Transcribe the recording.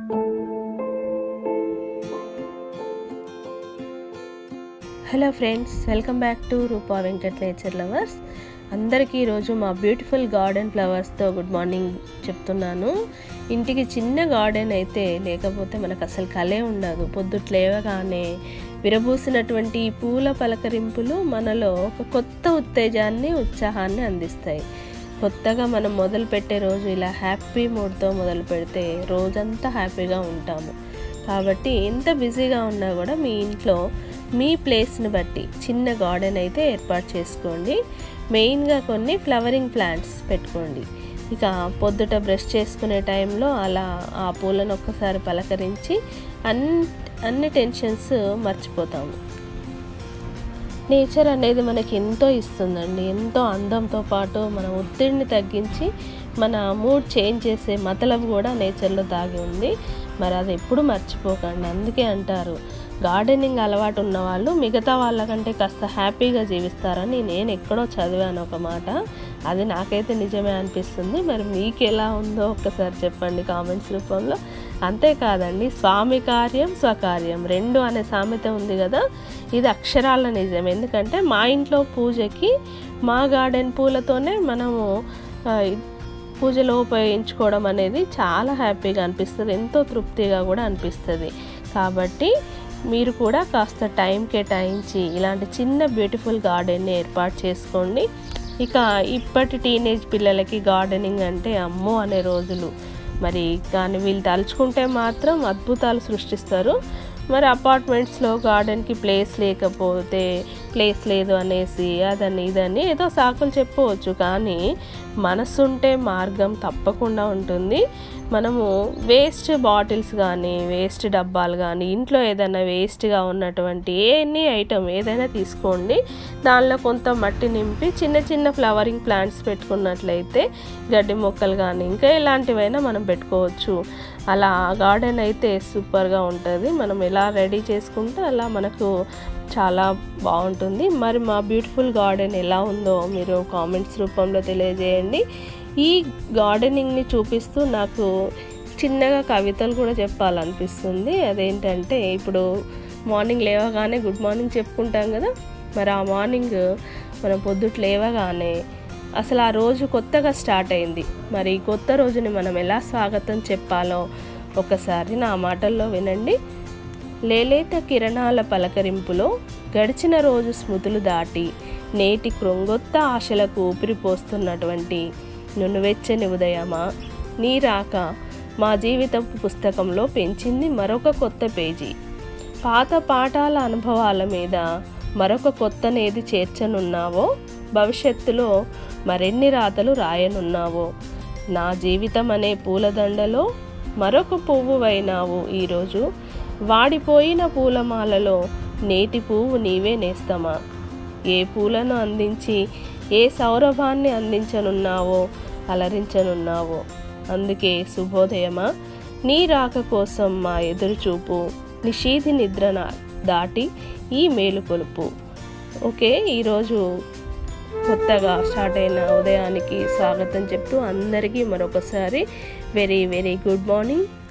hello friends welcome back to Roopa Venkat nature lovers అందరికీ ఈరోజు మా బ్యూటిఫుల్ గార్డెన్ ఫ్లవర్స్తో గుడ్ మార్నింగ్ చెప్తున్నాను ఇంటికి చిన్న గార్డెన్ అయితే లేకపోతే మనకు అసలు కలే ఉండదు పొద్దుట్లేవగానే విరబూసినటువంటి ఈ పూల పలకరింపులు మనలో ఒక కొత్త ఉత్తేజాన్ని ఉత్సాహాన్ని అందిస్తాయి కొత్తగా మనం మొదలు పెట్టే రోజు ఇలా హ్యాపీ మూడ్తో మొదలు పెడితే రోజంతా హ్యాపీగా ఉంటాము కాబట్టి ఎంత బిజీగా ఉన్నా కూడా మీ ఇంట్లో మీ ప్లేస్ని బట్టి చిన్న గార్డెన్ అయితే ఏర్పాటు చేసుకోండి మెయిన్గా కొన్ని ఫ్లవరింగ్ ప్లాంట్స్ పెట్టుకోండి ఇక పొద్దుట బ్రష్ చేసుకునే టైంలో అలా ఆ పూలను ఒక్కసారి పలకరించి అన్ అన్ని టెన్షన్స్ మర్చిపోతాము నేచర్ అనేది మనకి ఎంతో ఇస్తుందండి ఎంతో అందంతో పాటు మన ఒత్తిడిని తగ్గించి మన మూడ్ చేంజ్ చేసే మతలబు కూడా నేచర్లో దాగి ఉంది మరి అది ఎప్పుడు మర్చిపోకండి అందుకే అంటారు గార్డెనింగ్ అలవాటు ఉన్న వాళ్ళు మిగతా వాళ్ళకంటే కాస్త హ్యాపీగా జీవిస్తారని నేను ఎక్కడో చదివాను ఒక మాట అది నాకైతే నిజమే అనిపిస్తుంది మరి మీకు ఎలా ఉందో ఒక్కసారి చెప్పండి కామెంట్స్ రూపంలో అంతేకాదండి స్వామి కార్యం స్వకార్యం రెండు అనే సామెత ఉంది కదా ఇది అక్షరాల నిజం ఎందుకంటే మా ఇంట్లో పూజకి మా గార్డెన్ పూలతోనే మనము ఆ, పూజలో ఉపయోగించుకోవడం అనేది చాలా హ్యాపీగా అనిపిస్తుంది ఎంతో తృప్తిగా కూడా అనిపిస్తుంది కాబట్టి మీరు కూడా కాస్త టైం కేటాయించి ఇలాంటి చిన్న బ్యూటిఫుల్ గార్డెన్ని ఏర్పాటు చేసుకోండి ఇక ఇప్పటి టీనేజ్ పిల్లలకి గార్డెనింగ్ అంటే అమ్మో అనే రోజులు మరి కానీ వీళ్ళు తలుచుకుంటే మాత్రం అద్భుతాలు సృష్టిస్తారు మరి అపార్ట్మెంట్స్లో గార్డెన్కి ప్లేస్ లేకపోతే ప్లేస్ లేదు అనేసి అదని ఇదని ఏదో సాకులు చెప్పవచ్చు కానీ మనసుంటే మార్గం తప్పకుండా ఉంటుంది మనము వేస్ట్ బాటిల్స్ కానీ వేస్ట్ డబ్బాలు కానీ ఇంట్లో ఏదైనా వేస్ట్గా ఉన్నటువంటి ఎనీ ఐటమ్ ఏదైనా తీసుకోండి దానిలో కొంత మట్టి నింపి చిన్న చిన్న ఫ్లవరింగ్ ప్లాంట్స్ పెట్టుకున్నట్లయితే గడ్డి మొక్కలు కానీ ఇంకా ఇలాంటివైనా మనం పెట్టుకోవచ్చు అలా గార్డెన్ అయితే సూపర్గా ఉంటుంది మనం ఎలా రెడీ చేసుకుంటే అలా మనకు చాలా బాగుంటుంది మరి మా బ్యూటిఫుల్ గార్డెన్ ఎలా ఉందో మీరు కామెంట్స్ రూపంలో తెలియజేయండి ఈ గార్డెనింగ్ని చూపిస్తూ నాకు చిన్నగా కవితలు కూడా చెప్పాలనిపిస్తుంది అదేంటంటే ఇప్పుడు మార్నింగ్ లేవగానే గుడ్ మార్నింగ్ చెప్పుకుంటాం కదా మరి ఆ మార్నింగ్ మనం పొద్దుట లేవగానే అసలు ఆ రోజు కొత్తగా స్టార్ట్ అయింది మరి ఈ కొత్త రోజుని మనం ఎలా స్వాగతం చెప్పాలో ఒకసారి నా మాటల్లో వినండి లేలేత కిరణాల పలకరింపులో గడిచిన రోజు స్మృతులు దాటి నేటి కృంగొత్త ఆశలకు ఊపిరిపోస్తున్నటువంటి నునువెచ్చని ఉదయమా నీ రాక మా జీవితపు పుస్తకంలో పెంచింది మరొక కొత్త పేజీ పాత పాఠాల అనుభవాల మీద మరొక కొత్తనేది చేర్చనున్నావో భవిష్యత్తులో మరెన్ని రాతలు రాయనున్నావో నా జీవితం అనే పూలదండలో మరొక పువ్వు అయినావు ఈరోజు వాడిపోయిన పూలమాలలో నేటి పువ్వు నీవే నేస్తమా ఏ పూలను అందించి ఏ సౌరభాన్ని అందించనున్నావో అలరించనున్నావో అందుకే శుభోదయమా నీ రాక కోసం మా ఎదురుచూపు నిషీధి నిద్రన దాటి ఈ మేలుకొలుపు ఓకే ఈరోజు కొత్తగా స్టార్ట్ అయిన ఉదయానికి స్వాగతం చెప్తూ అందరికీ మరొకసారి వెరీ వెరీ గుడ్ మార్నింగ్